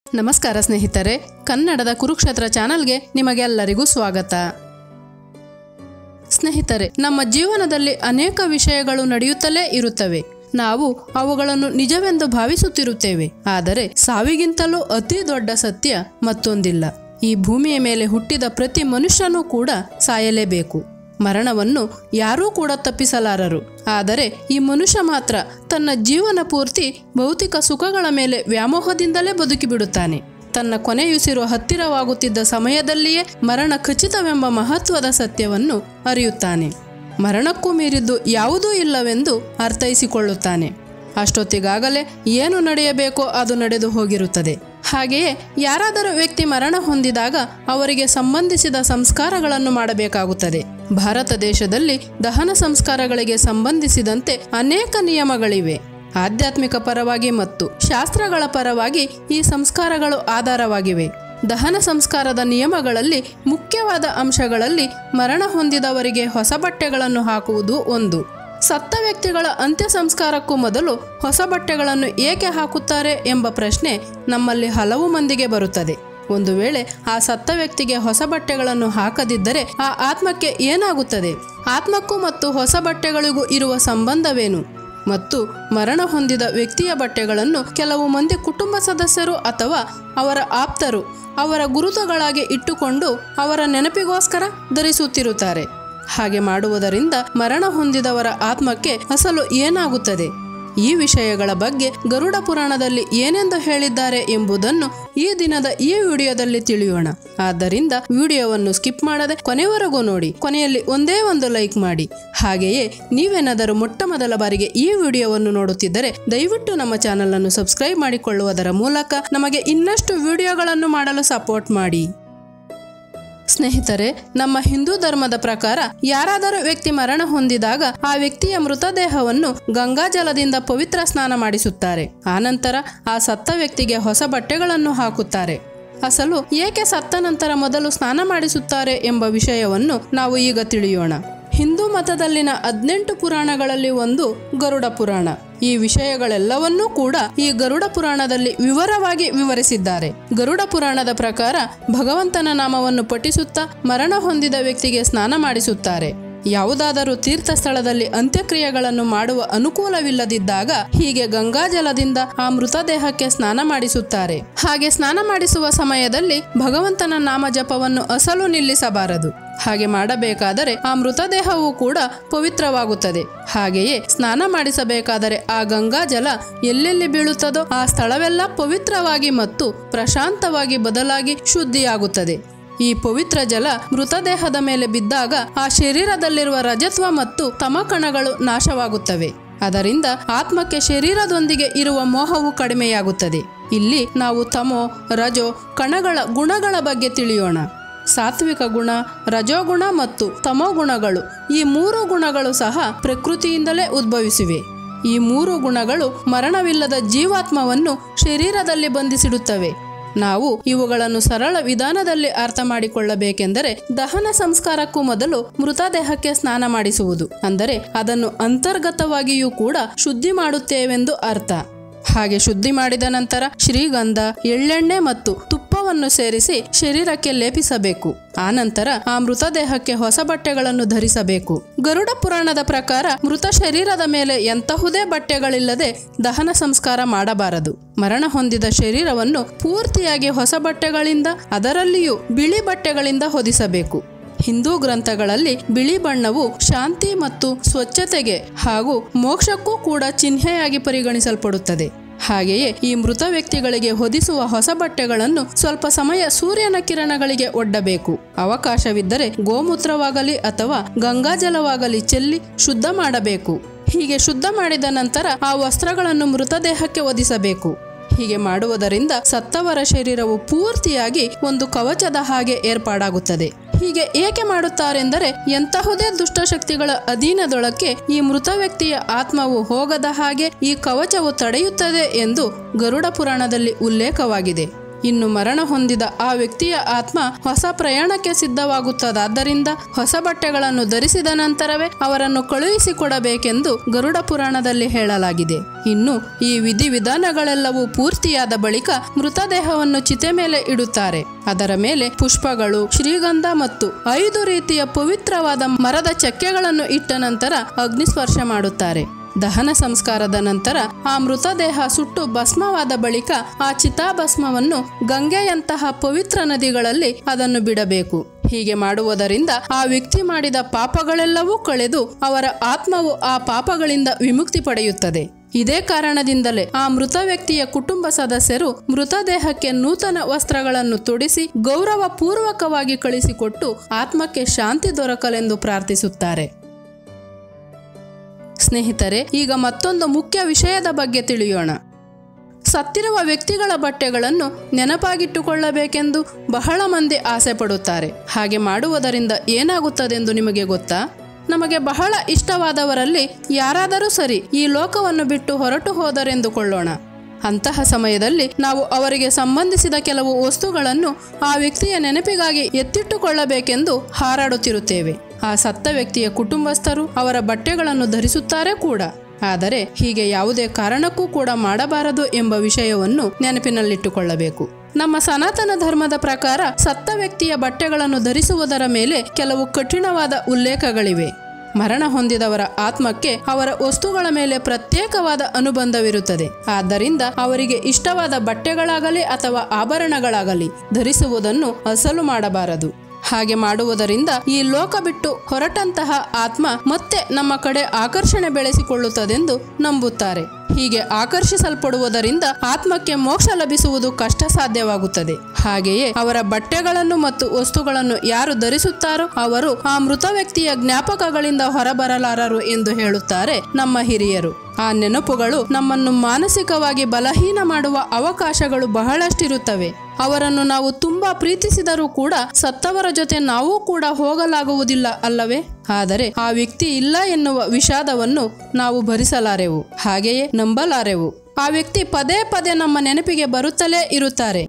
ನಮಸ್ಕಾರ ಸ್ನೇಹಿತರೆ ಕನ್ನಡದ ಕುರುಕ್ಷೇತ್ರ ಚಾನಲ್ಗೆ ನಿಮಗೆಲ್ಲರಿಗೂ ಸ್ವಾಗತ ಸ್ನೇಹಿತರೆ ನಮ್ಮ ಜೀವನದಲ್ಲಿ ಅನೇಕ ವಿಷಯಗಳು ನಡೆಯುತ್ತಲೇ ಇರುತ್ತವೆ ನಾವು ಅವುಗಳನ್ನು ನಿಜವೆಂದು ಭಾವಿಸುತ್ತಿರುತ್ತೇವೆ ಆದರೆ ಸಾವಿಗಿಂತಲೂ ಅತಿ ದೊಡ್ಡ ಸತ್ಯ ಮತ್ತೊಂದಿಲ್ಲ ಈ ಭೂಮಿಯ ಮೇಲೆ ಹುಟ್ಟಿದ ಪ್ರತಿ ಮನುಷ್ಯನೂ ಕೂಡ ಸಾಯಲೇಬೇಕು ಮರಣವನ್ನು ಯಾರೂ ಕೂಡ ತಪ್ಪಿಸಲಾರರು ಆದರೆ ಈ ಮನುಷ್ಯ ಮಾತ್ರ ತನ್ನ ಜೀವನ ಪೂರ್ತಿ ಭೌತಿಕ ಸುಖಗಳ ಮೇಲೆ ವ್ಯಾಮೋಹದಿಂದಲೇ ಬದುಕಿಬಿಡುತ್ತಾನೆ ತನ್ನ ಕೊನೆಯುಸಿರು ಹತ್ತಿರವಾಗುತ್ತಿದ್ದ ಸಮಯದಲ್ಲಿಯೇ ಮರಣ ಖಚಿತವೆಂಬ ಮಹತ್ವದ ಸತ್ಯವನ್ನು ಅರಿಯುತ್ತಾನೆ ಮರಣಕ್ಕೂ ಮೀರಿದ್ದು ಯಾವುದೂ ಇಲ್ಲವೆಂದು ಅರ್ಥೈಸಿಕೊಳ್ಳುತ್ತಾನೆ ಅಷ್ಟೊತ್ತಿಗಾಗಲೇ ಏನು ನಡೆಯಬೇಕೋ ಅದು ನಡೆದು ಹೋಗಿರುತ್ತದೆ ಹಾಗೆಯೇ ಯಾರಾದರೂ ವ್ಯಕ್ತಿ ಮರಣ ಹೊಂದಿದಾಗ ಅವರಿಗೆ ಸಂಬಂಧಿಸಿದ ಸಂಸ್ಕಾರಗಳನ್ನು ಮಾಡಬೇಕಾಗುತ್ತದೆ ಭಾರತ ದೇಶದಲ್ಲಿ ದಹನ ಸಂಸ್ಕಾರಗಳಿಗೆ ಸಂಬಂಧಿಸಿದಂತೆ ಅನೇಕ ನಿಯಮಗಳಿವೆ ಆಧ್ಯಾತ್ಮಿಕ ಪರವಾಗಿ ಮತ್ತು ಶಾಸ್ತ್ರಗಳ ಪರವಾಗಿ ಈ ಸಂಸ್ಕಾರಗಳು ಆಧಾರವಾಗಿವೆ ದಹನ ಸಂಸ್ಕಾರದ ನಿಯಮಗಳಲ್ಲಿ ಮುಖ್ಯವಾದ ಅಂಶಗಳಲ್ಲಿ ಮರಣ ಹೊಂದಿದವರಿಗೆ ಹೊಸ ಬಟ್ಟೆಗಳನ್ನು ಹಾಕುವುದು ಒಂದು ಸತ್ತ ವ್ಯಕ್ತಿಗಳ ಅಂತ್ಯ ಸಂಸ್ಕಾರಕ್ಕೂ ಮೊದಲು ಹೊಸ ಬಟ್ಟೆಗಳನ್ನು ಏಕೆ ಹಾಕುತ್ತಾರೆ ಎಂಬ ಪ್ರಶ್ನೆ ನಮ್ಮಲ್ಲಿ ಹಲವು ಮಂದಿಗೆ ಬರುತ್ತದೆ ಒಂದು ವೇಳೆ ಆ ಸತ್ತ ವ್ಯಕ್ತಿಗೆ ಹೊಸ ಬಟ್ಟೆಗಳನ್ನು ಹಾಕದಿದ್ದರೆ ಆ ಆತ್ಮಕ್ಕೆ ಏನಾಗುತ್ತದೆ ಆತ್ಮಕ್ಕೂ ಮತ್ತು ಹೊಸ ಬಟ್ಟೆಗಳಿಗೂ ಇರುವ ಸಂಬಂಧವೇನು ಮತ್ತು ಮರಣ ಹೊಂದಿದ ವ್ಯಕ್ತಿಯ ಬಟ್ಟೆಗಳನ್ನು ಕೆಲವು ಮಂದಿ ಕುಟುಂಬ ಸದಸ್ಯರು ಅಥವಾ ಅವರ ಆಪ್ತರು ಅವರ ಗುರುತುಗಳಾಗಿ ಇಟ್ಟುಕೊಂಡು ಅವರ ನೆನಪಿಗೋಸ್ಕರ ಧರಿಸುತ್ತಿರುತ್ತಾರೆ ಹಾಗೆ ಮಾಡುವುದರಿಂದ ಮರಣ ಹೊಂದಿದವರ ಆತ್ಮಕ್ಕೆ ಅಸಲು ಏನಾಗುತ್ತದೆ ಈ ವಿಷಯಗಳ ಬಗ್ಗೆ ಗರುಡ ಪುರಾಣದಲ್ಲಿ ಏನೆಂದು ಹೇಳಿದ್ದಾರೆ ಎಂಬುದನ್ನು ಈ ದಿನದ ಈ ವಿಡಿಯೋದಲ್ಲಿ ತಿಳಿಯೋಣ ಆದ್ದರಿಂದ ವಿಡಿಯೋವನ್ನು ಸ್ಕಿಪ್ ಮಾಡದೆ ಕೊನೆವರೆಗೂ ನೋಡಿ ಕೊನೆಯಲ್ಲಿ ಒಂದೇ ಒಂದು ಲೈಕ್ ಮಾಡಿ ಹಾಗೆಯೇ ನೀವೇನಾದರೂ ಮೊಟ್ಟ ಮೊದಲ ಬಾರಿಗೆ ಈ ವಿಡಿಯೋವನ್ನು ನೋಡುತ್ತಿದ್ದರೆ ದಯವಿಟ್ಟು ನಮ್ಮ ಚಾನಲ್ ಅನ್ನು ಸಬ್ಸ್ಕ್ರೈಬ್ ಮಾಡಿಕೊಳ್ಳುವುದರ ಮೂಲಕ ನಮಗೆ ಇನ್ನಷ್ಟು ವಿಡಿಯೋಗಳನ್ನು ಮಾಡಲು ಸಪೋರ್ಟ್ ಮಾಡಿ ಸ್ನೇಹಿತರೆ ನಮ್ಮ ಹಿಂದೂ ಧರ್ಮದ ಪ್ರಕಾರ ಯಾರಾದರೂ ವ್ಯಕ್ತಿ ಮರಣ ಹೊಂದಿದಾಗ ಆ ವ್ಯಕ್ತಿಯ ಮೃತದೇಹವನ್ನು ಗಂಗಾಜಲದಿಂದ ಪವಿತ್ರ ಸ್ನಾನ ಮಾಡಿಸುತ್ತಾರೆ ಆನಂತರ ಆ ಸತ್ತ ವ್ಯಕ್ತಿಗೆ ಹೊಸ ಬಟ್ಟೆಗಳನ್ನು ಹಾಕುತ್ತಾರೆ ಅಸಲು ಏಕೆ ಸತ್ತ ನಂತರ ಮೊದಲು ಸ್ನಾನ ಮಾಡಿಸುತ್ತಾರೆ ಎಂಬ ವಿಷಯವನ್ನು ನಾವು ಈಗ ತಿಳಿಯೋಣ ಹಿಂದೂ ಮತದಲ್ಲಿನ ಹದಿನೆಂಟು ಪುರಾಣಗಳಲ್ಲಿ ಒಂದು ಗರುಡ ಪುರಾಣ ಈ ವಿಷಯಗಳೆಲ್ಲವನ್ನೂ ಕೂಡ ಈ ಗರುಡ ಪುರಾಣದಲ್ಲಿ ವಿವರವಾಗಿ ವಿವರಿಸಿದ್ದಾರೆ ಗರುಡ ಪುರಾಣದ ಪ್ರಕಾರ ಭಗವಂತನ ನಾಮವನ್ನು ಪಠಿಸುತ್ತಾ ಮರಣ ಹೊಂದಿದ ವ್ಯಕ್ತಿಗೆ ಸ್ನಾನ ಮಾಡಿಸುತ್ತಾರೆ ಯಾವುದಾದರೂ ತೀರ್ಥ ಸ್ಥಳದಲ್ಲಿ ಅಂತ್ಯಕ್ರಿಯೆಗಳನ್ನು ಮಾಡುವ ಅನುಕೂಲವಿಲ್ಲದಿದ್ದಾಗ ಹೀಗೆ ಗಂಗಾಜಲದಿಂದ ಆ ಮೃತದೇಹಕ್ಕೆ ಸ್ನಾನ ಮಾಡಿಸುತ್ತಾರೆ ಹಾಗೆ ಸ್ನಾನ ಮಾಡಿಸುವ ಸಮಯದಲ್ಲಿ ಭಗವಂತನ ನಾಮ ಜಪವನ್ನು ಅಸಲು ನಿಲ್ಲಿಸಬಾರದು ಹಾಗೆ ಮಾಡಬೇಕಾದರೆ ಆ ಮೃತದೇಹವು ಕೂಡ ಪವಿತ್ರವಾಗುತ್ತದೆ ಹಾಗೆಯೇ ಸ್ನಾನ ಮಾಡಿಸಬೇಕಾದರೆ ಆ ಗಂಗಾ ಜಲ ಎಲ್ಲೆಲ್ಲಿ ಬೀಳುತ್ತದೋ ಆ ಸ್ಥಳವೆಲ್ಲ ಪವಿತ್ರವಾಗಿ ಮತ್ತು ಪ್ರಶಾಂತವಾಗಿ ಬದಲಾಗಿ ಶುದ್ಧಿಯಾಗುತ್ತದೆ ಈ ಪವಿತ್ರ ಜಲ ಮೃತದೇಹದ ಮೇಲೆ ಬಿದ್ದಾಗ ಆ ಶರೀರದಲ್ಲಿರುವ ರಜತ್ವ ಮತ್ತು ತಮಕಣಗಳು ನಾಶವಾಗುತ್ತವೆ ಅದರಿಂದ ಆತ್ಮಕ್ಕೆ ಶರೀರದೊಂದಿಗೆ ಇರುವ ಮೋಹವು ಕಡಿಮೆಯಾಗುತ್ತದೆ ಇಲ್ಲಿ ನಾವು ತಮೋ ರಜೋ ಕಣಗಳ ಗುಣಗಳ ಬಗ್ಗೆ ತಿಳಿಯೋಣ ಸಾತ್ವಿಕ ಗುಣ ರಜೋಗುಣ ಮತ್ತು ತಮೋಗುಣಗಳು ಈ ಮೂರು ಗುಣಗಳು ಸಹ ಪ್ರಕೃತಿಯಿಂದಲೇ ಉದ್ಭವಿಸಿವೆ ಈ ಮೂರು ಗುಣಗಳು ಮರಣವಿಲ್ಲದ ಜೀವಾತ್ಮವನ್ನು ಶರೀರದಲ್ಲಿ ಬಂಧಿಸಿಡುತ್ತವೆ ನಾವು ಇವುಗಳನ್ನು ಸರಳ ವಿಧಾನದಲ್ಲಿ ಅರ್ಥ ಮಾಡಿಕೊಳ್ಳಬೇಕೆಂದರೆ ದಹನ ಸಂಸ್ಕಾರಕ್ಕೂ ಮೊದಲು ಮೃತದೇಹಕ್ಕೆ ಸ್ನಾನ ಮಾಡಿಸುವುದು ಅಂದರೆ ಅದನ್ನು ಅಂತರ್ಗತವಾಗಿಯೂ ಕೂಡ ಶುದ್ಧಿ ಮಾಡುತ್ತೇವೆಂದು ಅರ್ಥ ಹಾಗೆ ಶುದ್ಧಿ ಮಾಡಿದ ನಂತರ ಶ್ರೀಗಂಧ ಎಳ್ಳೆಣ್ಣೆ ಮತ್ತು ತುಪ್ಪವನ್ನು ಸೇರಿಸಿ ಶರೀರಕ್ಕೆ ಲೇಪಿಸಬೇಕು ಆನಂತರ ಆ ಮೃತದೇಹಕ್ಕೆ ಹೊಸ ಬಟ್ಟೆಗಳನ್ನು ಧರಿಸಬೇಕು ಗರುಡ ಪುರಾಣದ ಪ್ರಕಾರ ಮೃತ ಶರೀರದ ಮೇಲೆ ಎಂತಹುದೇ ಬಟ್ಟೆಗಳಿಲ್ಲದೆ ದಹನ ಸಂಸ್ಕಾರ ಮಾಡಬಾರದು ಮರಣ ಹೊಂದಿದ ಶರೀರವನ್ನು ಪೂರ್ತಿಯಾಗಿ ಹೊಸ ಬಟ್ಟೆಗಳಿಂದ ಅದರಲ್ಲಿಯೂ ಬಿಳಿ ಬಟ್ಟೆಗಳಿಂದ ಹೊದಿಸಬೇಕು ಹಿಂದೂ ಗ್ರಂಥಗಳಲ್ಲಿ ಬಿಳಿ ಬಣ್ಣವು ಶಾಂತಿ ಮತ್ತು ಸ್ವಚ್ಛತೆಗೆ ಹಾಗೂ ಮೋಕ್ಷಕ್ಕೂ ಕೂಡ ಚಿಹ್ನೆಯಾಗಿ ಪರಿಗಣಿಸಲ್ಪಡುತ್ತದೆ ಹಾಗೆಯೇ ಈ ಮೃತ ವ್ಯಕ್ತಿಗಳಿಗೆ ಹೊದಿಸುವ ಹೊಸ ಬಟ್ಟೆಗಳನ್ನು ಸ್ವಲ್ಪ ಸಮಯ ಸೂರ್ಯನ ಕಿರಣಗಳಿಗೆ ಒಡ್ಡಬೇಕು ಅವಕಾಶವಿದ್ದರೆ ಗೋಮೂತ್ರವಾಗಲಿ ಅಥವಾ ಗಂಗಾಜಲವಾಗಲಿ ಚೆಲ್ಲಿ ಶುದ್ಧ ಮಾಡಬೇಕು ಹೀಗೆ ಶುದ್ಧ ಮಾಡಿದ ನಂತರ ಆ ವಸ್ತ್ರಗಳನ್ನು ಮೃತದೇಹಕ್ಕೆ ಒದಿಸಬೇಕು ಹೀಗೆ ಮಾಡುವುದರಿಂದ ಸತ್ತವರ ಶರೀರವು ಪೂರ್ತಿಯಾಗಿ ಒಂದು ಕವಚದ ಹಾಗೆ ಏರ್ಪಾಡಾಗುತ್ತದೆ ಹೀಗೆ ಏಕೆ ಮಾಡುತ್ತಾರೆಂದರೆ ಎಂತಹುದೇ ದುಷ್ಟಶಕ್ತಿಗಳ ಅಧೀನದೊಳಕ್ಕೆ ಈ ಮೃತ ವ್ಯಕ್ತಿಯ ಆತ್ಮವು ಹೋಗದ ಹಾಗೆ ಈ ಕವಚವು ತಡೆಯುತ್ತದೆ ಎಂದು ಗರುಡ ಪುರಾಣದಲ್ಲಿ ಉಲ್ಲೇಖವಾಗಿದೆ ಇನ್ನು ಮರಣ ಹೊಂದಿದ ಆ ವ್ಯಕ್ತಿಯ ಆತ್ಮ ಹೊಸ ಪ್ರಯಾಣಕ್ಕೆ ಸಿದ್ಧವಾಗುತ್ತದಾದ್ದರಿಂದ ಹೊಸ ಬಟ್ಟೆಗಳನ್ನು ಧರಿಸಿದ ನಂತರವೇ ಅವರನ್ನು ಕಳುಹಿಸಿಕೊಡಬೇಕೆಂದು ಗರುಡ ಪುರಾಣದಲ್ಲಿ ಹೇಳಲಾಗಿದೆ ಇನ್ನು ಈ ವಿಧಿವಿಧಾನಗಳೆಲ್ಲವೂ ಪೂರ್ತಿಯಾದ ಬಳಿಕ ಮೃತದೇಹವನ್ನು ಚಿತೆ ಮೇಲೆ ಇಡುತ್ತಾರೆ ಅದರ ಮೇಲೆ ಪುಷ್ಪಗಳು ಶ್ರೀಗಂಧ ಮತ್ತು ಐದು ರೀತಿಯ ಪವಿತ್ರವಾದ ಮರದ ಚಕ್ಕೆಗಳನ್ನು ಇಟ್ಟ ನಂತರ ಅಗ್ನಿಸ್ಪರ್ಶ ಮಾಡುತ್ತಾರೆ ದಹನ ಸಂಸ್ಕಾರದ ನಂತರ ಆ ಮೃತದೇಹ ಸುಟ್ಟು ಭಸ್ಮವಾದ ಬಳಿಕ ಆ ಚಿತಾಭಸ್ಮವನ್ನು ಗಂಗೆಯಂತಹ ಪವಿತ್ರ ನದಿಗಳಲ್ಲಿ ಅದನ್ನು ಬಿಡಬೇಕು ಹೀಗೆ ಮಾಡುವುದರಿಂದ ಆ ವ್ಯಕ್ತಿ ಮಾಡಿದ ಪಾಪಗಳೆಲ್ಲವೂ ಕಳೆದು ಅವರ ಆತ್ಮವು ಆ ಪಾಪಗಳಿಂದ ವಿಮುಕ್ತಿ ಪಡೆಯುತ್ತದೆ ಇದೇ ಕಾರಣದಿಂದಲೇ ಆ ಮೃತ ವ್ಯಕ್ತಿಯ ಕುಟುಂಬ ಸದಸ್ಯರು ಮೃತದೇಹಕ್ಕೆ ನೂತನ ವಸ್ತ್ರಗಳನ್ನು ತೊಡಿಸಿ ಗೌರವ ಪೂರ್ವಕವಾಗಿ ಕಳಿಸಿಕೊಟ್ಟು ಆತ್ಮಕ್ಕೆ ಶಾಂತಿ ದೊರಕಲೆಂದು ಪ್ರಾರ್ಥಿಸುತ್ತಾರೆ ಸ್ನೇಹಿತರೆ ಈಗ ಮತ್ತೊಂದು ಮುಖ್ಯ ವಿಷಯದ ಬಗ್ಗೆ ತಿಳಿಯೋಣ ಸತ್ತಿರುವ ವ್ಯಕ್ತಿಗಳ ಬಟ್ಟೆಗಳನ್ನು ನೆನಪಾಗಿಟ್ಟುಕೊಳ್ಳಬೇಕೆಂದು ಬಹಳ ಮಂದಿ ಆಸೆ ಪಡುತ್ತಾರೆ ಹಾಗೆ ಮಾಡುವುದರಿಂದ ಏನಾಗುತ್ತದೆಂದು ನಿಮಗೆ ಗೊತ್ತಾ ನಮಗೆ ಬಹಳ ಇಷ್ಟವಾದವರಲ್ಲಿ ಯಾರಾದರೂ ಸರಿ ಈ ಲೋಕವನ್ನು ಬಿಟ್ಟು ಹೊರಟು ಹೋದರೆಂದುಕೊಳ್ಳೋಣ ಅಂತಹ ಸಮಯದಲ್ಲಿ ನಾವು ಅವರಿಗೆ ಸಂಬಂಧಿಸಿದ ಕೆಲವು ವಸ್ತುಗಳನ್ನು ಆ ವ್ಯಕ್ತಿಯ ನೆನಪಿಗಾಗಿ ಎತ್ತಿಟ್ಟುಕೊಳ್ಳಬೇಕೆಂದು ಹಾರಾಡುತ್ತಿರುತ್ತೇವೆ ಆ ಸತ್ತ ವ್ಯಕ್ತಿಯ ಕುಟುಂಬಸ್ಥರು ಅವರ ಬಟ್ಟೆಗಳನ್ನು ಧರಿಸುತ್ತಾರೆ ಕೂಡ ಆದರೆ ಹೀಗೆ ಯಾವುದೇ ಕಾರಣಕ್ಕೂ ಕೂಡ ಮಾಡಬಾರದು ಎಂಬ ವಿಷಯವನ್ನು ನೆನಪಿನಲ್ಲಿಟ್ಟುಕೊಳ್ಳಬೇಕು ನಮ್ಮ ಸನಾತನ ಧರ್ಮದ ಪ್ರಕಾರ ಸತ್ತ ವ್ಯಕ್ತಿಯ ಬಟ್ಟೆಗಳನ್ನು ಧರಿಸುವುದರ ಮೇಲೆ ಕೆಲವು ಕಠಿಣವಾದ ಉಲ್ಲೇಖಗಳಿವೆ ಮರಣ ಹೊಂದಿದವರ ಆತ್ಮಕ್ಕೆ ಅವರ ವಸ್ತುಗಳ ಮೇಲೆ ಪ್ರತ್ಯೇಕವಾದ ಅನುಬಂಧವಿರುತ್ತದೆ ಆದ್ದರಿಂದ ಅವರಿಗೆ ಇಷ್ಟವಾದ ಬಟ್ಟೆಗಳಾಗಲಿ ಅಥವಾ ಆಭರಣಗಳಾಗಲಿ ಧರಿಸುವುದನ್ನು ಅಸಲು ಮಾಡಬಾರದು ಹಾಗೆ ಮಾಡುವುದರಿಂದ ಈ ಲೋಕ ಬಿಟ್ಟು ಹೊರಟಂತಹ ಆತ್ಮ ಮತ್ತೆ ನಮ್ಮ ಕಡೆ ಆಕರ್ಷಣೆ ಬೆಳೆಸಿಕೊಳ್ಳುತ್ತದೆಂದು ನಂಬುತ್ತಾರೆ ಹೀಗೆ ಆಕರ್ಷಿಸಲ್ಪಡುವುದರಿಂದ ಆತ್ಮಕ್ಕೆ ಮೋಕ್ಷ ಲಭಿಸುವುದು ಕಷ್ಟ ಸಾಧ್ಯವಾಗುತ್ತದೆ ಹಾಗೆಯೇ ಅವರ ಬಟ್ಟೆಗಳನ್ನು ಮತ್ತು ವಸ್ತುಗಳನ್ನು ಯಾರು ಧರಿಸುತ್ತಾರೋ ಅವರು ಆ ಮೃತ ವ್ಯಕ್ತಿಯ ಜ್ಞಾಪಕಗಳಿಂದ ಹೊರಬರಲಾರರು ಎಂದು ಹೇಳುತ್ತಾರೆ ನಮ್ಮ ಹಿರಿಯರು ಆ ನೆನಪುಗಳು ನಮ್ಮನ್ನು ಮಾನಸಿಕವಾಗಿ ಬಲಹೀನ ಮಾಡುವ ಅವಕಾಶಗಳು ಬಹಳಷ್ಟಿರುತ್ತವೆ ಅವರನ್ನು ನಾವು ತುಂಬಾ ಪ್ರೀತಿಸಿದರೂ ಕೂಡ ಸತ್ತವರ ಜೊತೆ ನಾವು ಕೂಡ ಹೋಗಲಾಗುವುದಿಲ್ಲ ಅಲ್ಲವೇ ಆದರೆ ಆ ವ್ಯಕ್ತಿ ಇಲ್ಲ ಎನ್ನುವ ವಿಷಾದವನ್ನು ನಾವು ಭರಿಸಲಾರೆವು ಹಾಗೆಯೇ ನಂಬಲಾರೆವು ಆ ವ್ಯಕ್ತಿ ಪದೇ ಪದೇ ನಮ್ಮ ನೆನಪಿಗೆ ಬರುತ್ತಲೇ ಇರುತ್ತಾರೆ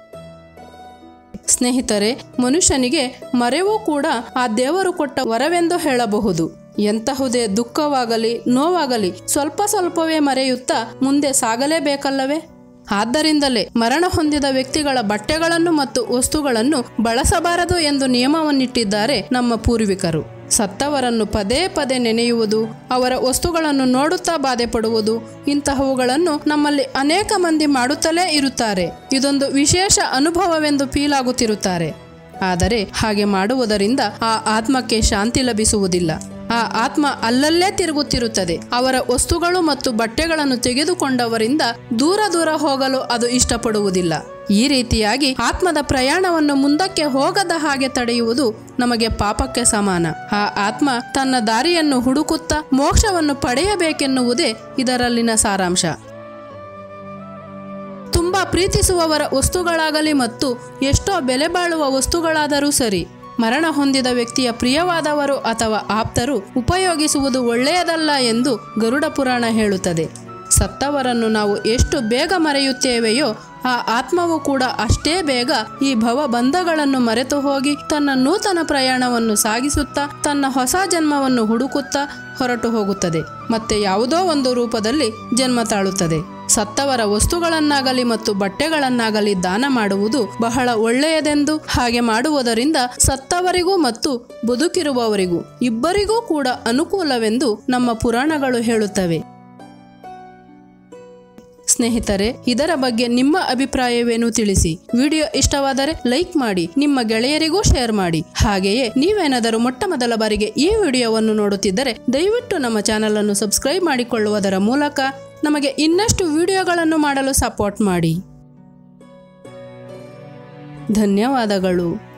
ಸ್ನೇಹಿತರೆ ಮನುಷ್ಯನಿಗೆ ಮರೆವೂ ಕೂಡ ಆ ದೇವರು ಕೊಟ್ಟ ವರವೆಂದು ಹೇಳಬಹುದು ಎಂತಹುದೇ ದುಃಖವಾಗಲಿ ನೋವಾಗಲಿ ಸ್ವಲ್ಪ ಸ್ವಲ್ಪವೇ ಮರೆಯುತ್ತಾ ಮುಂದೆ ಸಾಗಲೇಬೇಕಲ್ಲವೇ ಆದ್ದರಿಂದಲೇ ಮರಣ ಹೊಂದಿದ ವ್ಯಕ್ತಿಗಳ ಬಟ್ಟೆಗಳನ್ನು ಮತ್ತು ವಸ್ತುಗಳನ್ನು ಬಳಸಬಾರದು ಎಂದು ನಿಯಮವನ್ನಿಟ್ಟಿದ್ದಾರೆ ನಮ್ಮ ಪೂರ್ವಿಕರು ಸತ್ತವರನ್ನು ಪದೇ ಪದೇ ನೆನೆಯುವುದು ಅವರ ವಸ್ತುಗಳನ್ನು ನೋಡುತ್ತಾ ಬಾಧೆ ಪಡುವುದು ಇಂತಹವುಗಳನ್ನು ನಮ್ಮಲ್ಲಿ ಅನೇಕ ಮಂದಿ ಮಾಡುತ್ತಲೇ ಇರುತ್ತಾರೆ ಇದೊಂದು ವಿಶೇಷ ಅನುಭವವೆಂದು ಫೀಲಾಗುತ್ತಿರುತ್ತಾರೆ ಆದರೆ ಹಾಗೆ ಮಾಡುವುದರಿಂದ ಆ ಆತ್ಮಕ್ಕೆ ಶಾಂತಿ ಲಭಿಸುವುದಿಲ್ಲ ಆ ಆತ್ಮ ಅಲ್ಲಲ್ಲೇ ತಿರುಗುತ್ತಿರುತ್ತದೆ ಅವರ ವಸ್ತುಗಳು ಮತ್ತು ಬಟ್ಟೆಗಳನ್ನು ತೆಗೆದುಕೊಂಡವರಿಂದ ದೂರ ದೂರ ಹೋಗಲು ಅದು ಇಷ್ಟಪಡುವುದಿಲ್ಲ ಈ ರೀತಿಯಾಗಿ ಆತ್ಮದ ಪ್ರಯಾಣವನ್ನು ಮುಂದಕ್ಕೆ ಹೋಗದ ಹಾಗೆ ತಡೆಯುವುದು ನಮಗೆ ಪಾಪಕ್ಕೆ ಸಮಾನ ಆ ಆತ್ಮ ತನ್ನ ದಾರಿಯನ್ನು ಹುಡುಕುತ್ತಾ ಮೋಕ್ಷವನ್ನು ಪಡೆಯಬೇಕೆನ್ನುವುದೇ ಇದರಲ್ಲಿನ ಸಾರಾಂಶ ತುಂಬಾ ಪ್ರೀತಿಸುವವರ ವಸ್ತುಗಳಾಗಲಿ ಮತ್ತು ಎಷ್ಟೋ ಬೆಲೆ ಬಾಳುವ ವಸ್ತುಗಳಾದರೂ ಸರಿ ಮರಣ ಹೊಂದಿದ ವ್ಯಕ್ತಿಯ ಪ್ರಿಯವಾದವರು ಅಥವಾ ಆಪ್ತರು ಉಪಯೋಗಿಸುವುದು ಒಳ್ಳೆಯದಲ್ಲ ಎಂದು ಗರುಡ ಪುರಾಣ ಹೇಳುತ್ತದೆ ಸತ್ತವರನ್ನು ನಾವು ಎಷ್ಟು ಬೇಗ ಮರೆಯುತ್ತೇವೆಯೋ ಆ ಆತ್ಮವು ಕೂಡ ಅಷ್ಟೇ ಬೇಗ ಈ ಭವಬಂಧಗಳನ್ನು ಮರೆತು ಹೋಗಿ ತನ್ನ ನೂತನ ಪ್ರಯಾಣವನ್ನು ಸಾಗಿಸುತ್ತಾ ತನ್ನ ಹೊಸ ಜನ್ಮವನ್ನು ಹುಡುಕುತ್ತಾ ಹೊರಟು ಹೋಗುತ್ತದೆ ಮತ್ತೆ ಯಾವುದೋ ಒಂದು ರೂಪದಲ್ಲಿ ಜನ್ಮ ತಾಳುತ್ತದೆ ಸತ್ತವರ ವಸ್ತುಗಳನ್ನಾಗಲಿ ಮತ್ತು ಬಟ್ಟೆಗಳನ್ನಾಗಲಿ ದಾನ ಮಾಡುವುದು ಬಹಳ ಒಳ್ಳೆಯದೆಂದು ಹಾಗೆ ಮಾಡುವುದರಿಂದ ಸತ್ತವರಿಗೂ ಮತ್ತು ಬದುಕಿರುವವರಿಗೂ ಇಬ್ಬರಿಗೂ ಕೂಡ ಅನುಕೂಲವೆಂದು ನಮ್ಮ ಪುರಾಣಗಳು ಹೇಳುತ್ತವೆ ಸ್ನೇಹಿತರೆ ಇದರ ಬಗ್ಗೆ ನಿಮ್ಮ ಅಭಿಪ್ರಾಯವೇನು ತಿಳಿಸಿ ವಿಡಿಯೋ ಇಷ್ಟವಾದರೆ ಲೈಕ್ ಮಾಡಿ ನಿಮ್ಮ ಗೆಳೆಯರಿಗೂ ಶೇರ್ ಮಾಡಿ ಹಾಗೆಯೇ ನೀವೇನಾದರೂ ಮೊಟ್ಟ ಮೊದಲ ಬಾರಿಗೆ ಈ ವಿಡಿಯೋವನ್ನು ನೋಡುತ್ತಿದ್ದರೆ ದಯವಿಟ್ಟು ನಮ್ಮ ಚಾನಲ್ ಅನ್ನು ಸಬ್ಸ್ಕ್ರೈಬ್ ಮಾಡಿಕೊಳ್ಳುವುದರ ಮೂಲಕ ನಮಗೆ ಇನ್ನಷ್ಟು ವಿಡಿಯೋಗಳನ್ನು ಮಾಡಲು ಸಪೋರ್ಟ್ ಮಾಡಿ ಧನ್ಯವಾದಗಳು